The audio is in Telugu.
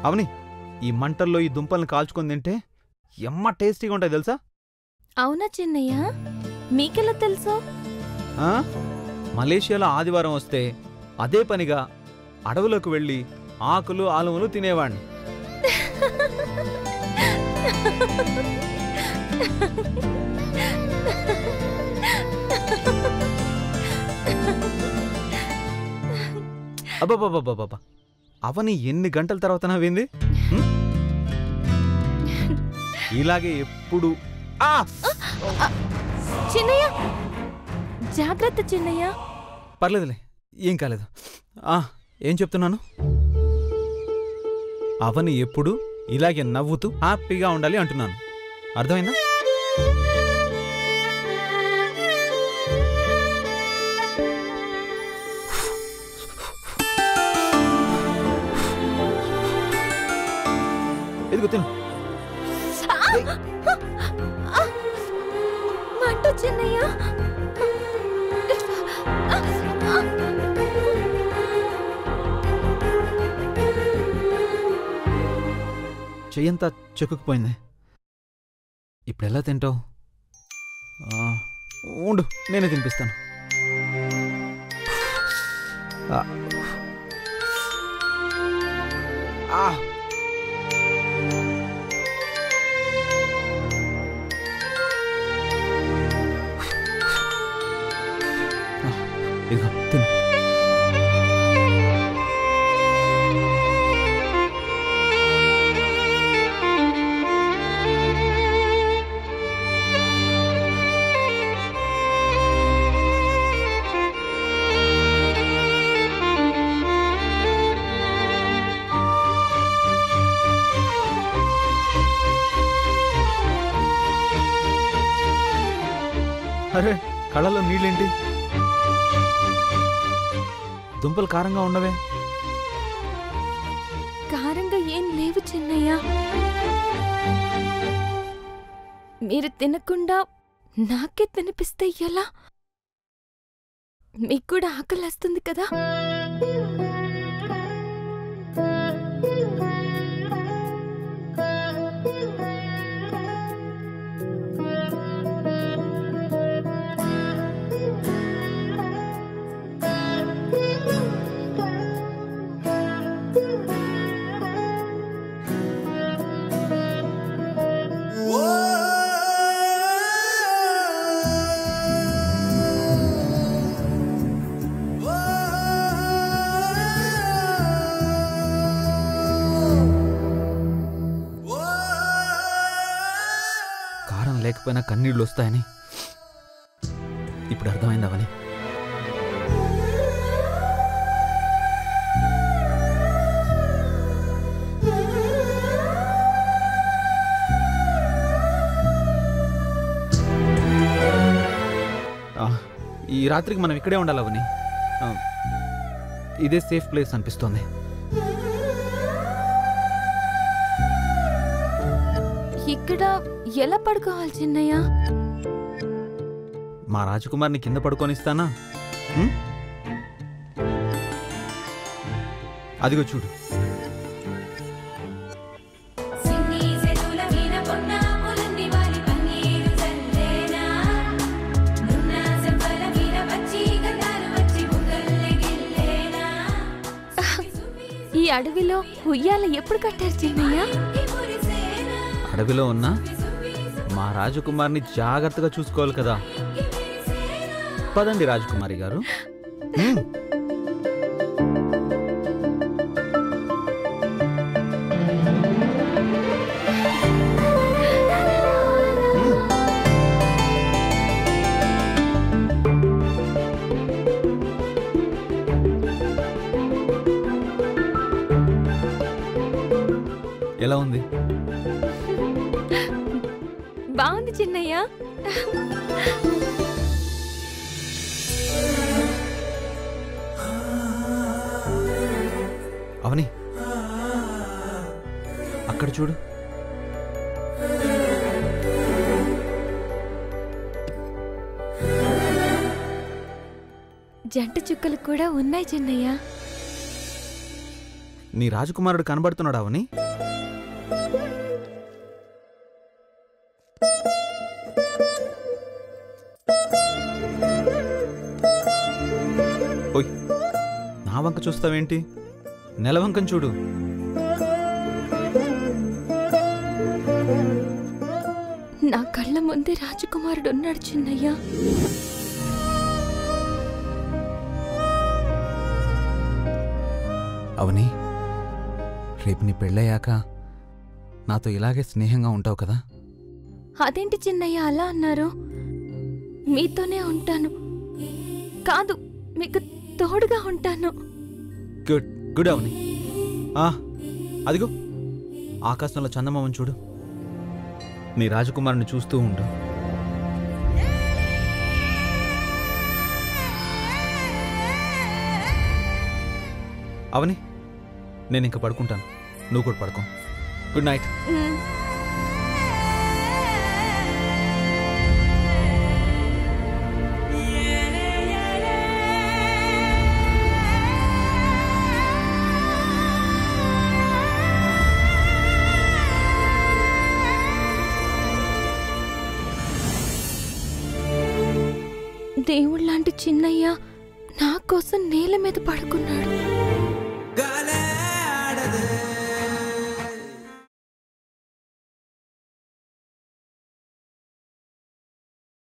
అవని ఈ మంటల్లో ఈ దుంపల్ని కాల్చుకొని తింటే ఎమ్మ టేస్టీగా ఉంటాయి తెలుసా అవునా చిన్నయ్య మీకెలా తెలుసు ఆ? మలేషియాలో ఆదివారం వస్తే అదే పనిగా అడవులకు వెళ్ళి ఆకులు ఆలువలు తినేవాణ్ణి అబ్బబ్బబ్బబ్బబ్బ అవని ఎన్ని గంటల తర్వాత నవ్వింది హ్మ్? ఇలాగే ఎప్పుడు ఆ! చిన్నయ్య జాగ్రత్త చిన్నయ్య పర్లేదులే ఏం కాలేదు ఆ, ఏం చెప్తున్నాను అవని ఎప్పుడు ఇలాగే నవ్వుతూ హ్యాపీగా ఉండాలి అంటున్నాను అర్థమైందా ఎదుగు తిను మంట చిన్నయ్య చెయ్యంతా చెక్కుకుపోయింది ఇప్పుడు ఎలా తింటావు ఉండు నేనే తినిపిస్తాను ఆ. ఆ. ఆ, ఇదిగో తిను అరే కళ్ళలో నీళ్ళేంటి దుంపలు కారంగా ఉండవే కారంగా ఏం లేవు చిన్నయ్య మీరు తినకుండా నాకే తినిపిస్తే ఎలా మీకు కూడా ఆకలేస్తుంది కదా కారం లేకపోయినా కన్నీళ్ళు వస్తాయని ఇప్పుడు అర్థమైందవని ఆ, ఈ రాత్రికి మనం ఇక్కడే ఉండాలి అవని ఆ, ఇదే సేఫ్ ప్లేస్ అనిపిస్తోంది ఇక్కడ ఎలా పడుకోవాలి చిన్నయ్య మా రాజకుమార్ని కింద పడుకొనిస్తానా ఉం? అదిగో చూడు సిన్ని సెతుల వీణ పొన్నాములన్నీ వాలి పన్నీరు చల్లేనా నున్న సెంపల వీణ వచ్చి గంధాలు వచ్చి బుగ్గల్లె గిల్లేనా ఈ అడవిలో ఉయ్యాల ఎప్పుడు కట్టారు చిన్నయ్య ఈ మురిసేనా అడవిలో ఉన్న మా రాజకుమార్ని జాగ్రత్తగా చూసుకోవాలి కదా పదండి రాజకుమారి గారు ఉం. ఉం. ఎలా ఉంది బాగుంది చిన్నయ్య అవని అక్కడ చూడు జంట చుక్కలు కూడా ఉన్నాయి చిన్నయ్య నీ రాజకుమారుడు కనబడుతున్నాడా అవని ఓయ్ నా వంక చూస్తావేంటి నెలవంకం చూడు నా కళ్ళ ముందే రాజకుమారుడు ఉన్నాడు చిన్నయ్య అవని రేపు నీ పెళ్ళయ్యాక నాతో ఇలాగే స్నేహంగా ఉంటావు కదా అదేంటి చిన్నయ్య అలా అన్నారు మీతోనే ఉంటాను కాదు మీకు తోడుగా ఉంటాను గుడ్ గుడ్ అవని ఆ, అదిగో ఆకాశంలో చందమామని చూడు నీ రాజకుమారుని చూస్తూ ఉండు అవని నేను ఇంక పడుకుంటాను నువ్వు కూడా పడుకో గుడ్ నైట్ మ్, దేవుళ్ళలాంటి చిన్నయ్య నా కోసం నేల మీద పడుకున్నాడు గాలే